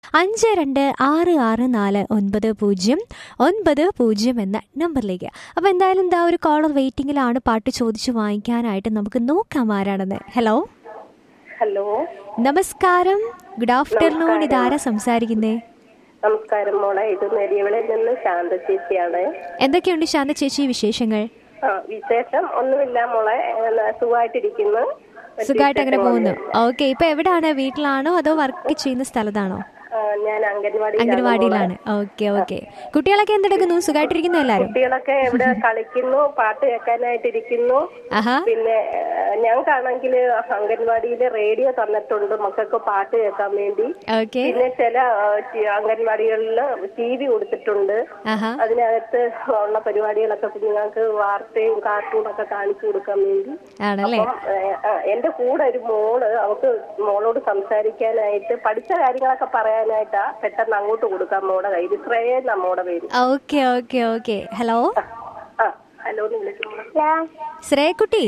അഞ്ച് രണ്ട് ആറ് ആറ് നാല് ഒൻപത് പൂജ്യം ഒൻപത് പൂജ്യം എന്ന നമ്പറിലേക്ക് അപ്പോൾ എന്തായാലും എന്താ ഒരു കോളർ വെയിറ്റിംഗിലാണ് പാട്ട് ചോദിച്ചു വാങ്ങിക്കാനായിട്ട് നമുക്ക് നോക്കാം ആരാണെന്ന് ഹലോ ഹലോ നമസ്കാരം ഗുഡ് ആഫ്റ്റർനൂൺ ഇതാരാ സംസാരിക്കുന്നേ നമസ്കാരം മോളെ ഇത് നെടിയവിളിൽ നിന്ന് ശാന്ത ചേച്ചിയാണ് എന്തൊക്കെയുണ്ട് ശാന്ത ചേച്ചി വിശേഷങ്ങൾ ആ വിശേഷം ഒന്നുമില്ല മോളെ ഏ, സുഖമായിട്ടിരിക്കുന്നു സുഖമായിട്ട് അങ്ങനെ പോകുന്നു ഓക്കെ ഇപ്പൊ എവിടാണ് വീട്ടിലാണോ അതോ വർക്ക് ചെയ്യുന്ന സ്ഥലത്താണോ ആ, ഞാൻ അംഗൻവാടി അംഗനവാടിയിലാണ് ഓക്കെ ഓക്കെ കുട്ടികളൊക്കെ എന്തെടുക്കുന്നു സുഖമായിട്ടിരിക്കുന്നു എല്ലാരും കുട്ടികളൊക്കെ ഇവിടെ കളിക്കുന്നു പാട്ട് കേൾക്കാനായിട്ടിരിക്കുന്നു ആഹാ പിന്നെ ഞങ്ങൾക്കാണെങ്കിൽ അംഗൻവാടിയിൽ റേഡിയോ തന്നിട്ടുണ്ട് മക്കൾക്ക് പാട്ട് കേൾക്കാൻ വേണ്ടി ഓക്കെ പിന്നെ ചില ആ, ടി- അംഗൻവാടികളിൽ ടി വി കൊടുത്തിട്ടുണ്ട് ആഹാ അതിനകത്ത് ഉള്ള പരിപാടികളൊക്കെ കുഞ്ഞുങ്ങൾക്ക് വാർത്തയും കാർട്ടൂണൊക്കെ കാണിച്ചു കൊടുക്കാൻ വേണ്ടി ആണല്ലേ അപ്പം, ഏഹ്, ആ, എന്റെ കൂടെ ഒരു മോള് അവക്ക് മോളോട് സംസാരിക്കാനായിട്ട് പഠിച്ച കാര്യങ്ങളൊക്കെ പറയാനായിട്ടാ പെട്ടെന്ന് അങ്ങോട്ട് കൊടുക്കാം മോടെ കയ്യിൽ ശ്രേയ നമ്മോടെ പേര് ഓക്കെ ഓക്കെ ഓക്കെ ഹലോ ആ ഹലോ എന്ന് വിളിക്കുന്നു ശ്രേയക്കുട്ടി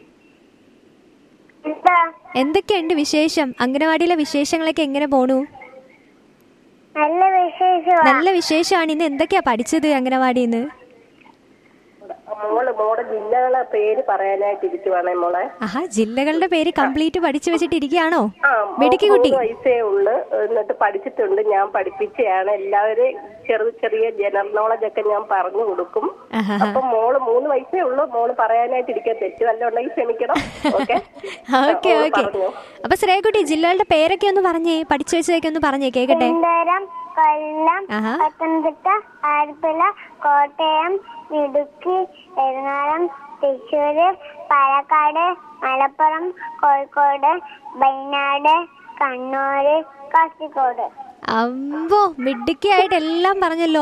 എന്തൊക്കെയുണ്ട് വിശേഷം അംഗനവാടിയിലെ വിശേഷങ്ങളൊക്കെ എങ്ങനെ പോണു നല്ല വിശേഷമാ നല്ല വിശേഷമാണ് ഇന്ന് എന്തൊക്കെയാ പഠിച്ചത് അംഗനവാടിന്ന് മോള് മോടെ ജില്ലകളെ പേര് പറയാനായിട്ട് ഇരിക്കുവാണേ മോളെ ആഹാ ജില്ലകളുടെ പേര് കംപ്ലീറ്റ് പഠിച്ചു വെച്ചിട്ടിരിക്കുകയാണോ ആ മിടുക്കി മോൾക്ക് കുട്ടി മൂന്ന് വയസ്സേ ഉള്ളു എന്നിട്ട് പഠിച്ചിട്ടുണ്ട് ഞാൻ പഠിപ്പിച്ചതാണ് എല്ലാവരും ചെറിയ ചെറിയ ജനറൽ നോളജ് ഒക്കെ ഞാൻ പറഞ്ഞു കൊടുക്കും ആഹാ അപ്പൊ മോള് മൂന്ന് വയസ്സേ ഉള്ളു മോള് പറയാനായിട്ട് ഇരിക്കാൻ തെറ്റ് വല്ല ഉണ്ടെങ്കിൽ ക്ഷമിക്കണം ഓക്കെ ഓക്കെ ഓക്കെ അപ്പൊ ശ്രേയക്കുട്ടി ജില്ലകളുടെ പേരൊക്കെ ഒന്ന് പറഞ്ഞേ പഠിച്ചു വെച്ചതൊക്കെ ഒന്ന് പറഞ്ഞേ കേക്കട്ടെ തിരുവനന്തപുരം കൊല്ലം ആഹാ പത്തനംതിട്ട ആലപ്പുഴ കോട്ടയം ഇടുക്കി എറണാകുളം തൃശ്ശൂര് പാലക്കാട് മലപ്പുറം കോഴിക്കോട് വയനാട് കണ്ണൂര് കാസർഗോഡ് അമ്പോ മിടുക്കിയായിട്ട് എല്ലാം പറഞ്ഞല്ലോ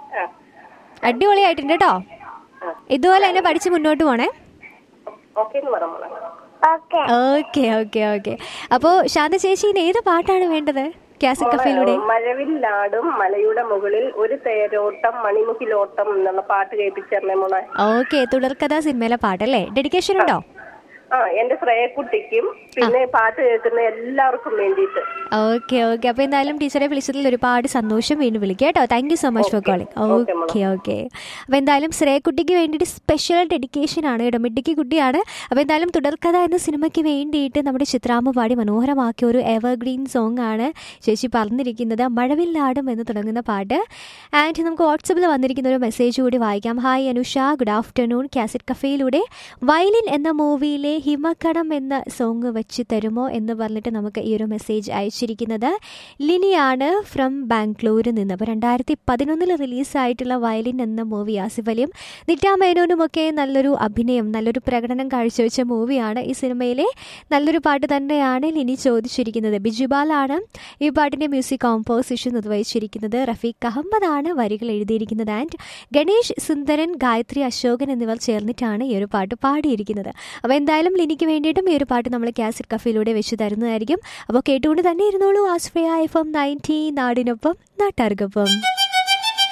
അടിപൊളിയായിട്ടുണ്ട് കേട്ടോ ഇതുപോലെ തന്നെ പഠിച്ച് മുന്നോട്ട് പോണേ ഓക്കെ എന്ന് പറ മോളെ ഓക്കെ ഓക്കെ ഓക്കെ ഓക്കെ അപ്പോ ശാന്ത ചേച്ചിന് ഏത് പാട്ടാണ് വേണ്ടത് കാസറ്റ് കഫയിലൂടെ മഴവില്ലാടും മലയുടെ മുകളിൽ ഒരു തേരോട്ടം മണിമുഖിലോട്ടം എന്നുള്ള പാട്ട് കേൾപ്പിച്ചേരണേ മോളെ ഓക്കെ തുടർക്കഥാ സിനിമയിലെ പാട്ടല്ലേ ഡെഡിക്കേഷൻ ഉണ്ടോ ആ എന്റെ ശ്രേയക്കുട്ടിക്കും പിന്നെ പാട്ട് കേൾക്കുന്ന എല്ലാവർക്കും വേണ്ടിയിട്ട് ഓക്കെ ഓക്കെ അപ്പൊ എന്തായാലും ടീച്ചറെ വിളിച്ചതിൽ ഒരുപാട് സന്തോഷം വീണ്ടും വിളിക്കാം കേട്ടോ thank you so much for calling okay okay അപ്പൊ എന്തായാലും ശ്രേയക്കുട്ടിക്ക് വേണ്ടിയിട്ട് സ്പെഷ്യൽ ഡെഡിക്കേഷൻ ആണ് കേട്ടോ മിഡിക്ക് കുട്ടിയാണ് അപ്പൊ എന്തായാലും തുടർക്കഥ എന്ന സിനിമയ്ക്ക് വേണ്ടിയിട്ട് നമ്മുടെ ചിത്രാമ്മ പാടി മനോഹരമാക്കിയ ഒരു എവർഗ്രീൻ സോങ് ആണ് ചേച്ചി പറഞ്ഞിരിക്കുന്നത് മഴവില്ലാടും എന്ന് തുടങ്ങുന്ന പാട്ട് ആൻഡ് നമുക്ക് വാട്സപ്പിൽ വന്നിരിക്കുന്ന ഒരു മെസ്സേജ് കൂടി വായിക്കാം ഹായ് അനുഷ ഗുഡ് ആഫ്റ്റർനൂൺ കാസറ്റ് കഫയിലൂടെ വയലിൻ എന്ന മൂവിയിലെ ഹിമക്കടം എന്ന സോങ് വെച്ച് തരുമോ എന്ന് പറഞ്ഞിട്ട് നമുക്ക് ഈ ഒരു മെസ്സേജ് അയച്ചിരിക്കുന്നത് ലിനിയാണ് ഫ്രം ബാംഗ്ലൂരിൽ നിന്ന് അപ്പോൾ രണ്ടായിരത്തി പതിനൊന്നിൽ റിലീസായിട്ടുള്ള വയലിൻ എന്ന മൂവി ആസിഫ് അലിയും നിറ്റ മേനോനുമൊക്കെ നല്ലൊരു അഭിനയം നല്ലൊരു പ്രകടനം കാഴ്ചവെച്ച മൂവിയാണ് ഈ സിനിമയിലെ നല്ലൊരു പാട്ട് തന്നെയാണ് ലിനി ചോദിച്ചിരിക്കുന്നത് ബിജുബാലാണ് ഈ പാട്ടിൻ്റെ മ്യൂസിക് കോമ്പോസിഷൻ നിർവഹിച്ചിരിക്കുന്നത് റഫീഖ് അഹമ്മദാണ് വരികൾ എഴുതിയിരിക്കുന്നത് ആൻഡ് ഗണേഷ് സുന്ദരൻ ഗായത്രി അശോകൻ എന്നിവർ ചേർന്നിട്ടാണ് ഈ ഒരു പാട്ട് പാടിയിരിക്കുന്നത് അപ്പോൾ എന്തായാലും ലിനിക്ക് വേണ്ടിയിട്ടും ഈ ഒരു പാട്ട് നമ്മൾ കാസറ്റ് കഫയിലൂടെ വെച്ച് തരുന്നതായിരിക്കും അപ്പോൾ കേട്ടുകൊണ്ട് തന്നെ ഇരുന്നോളൂ ആശ്രയ എഫ് എം നയൻറ്റി നാടിനൊപ്പം നാട്ടാർക്കൊപ്പം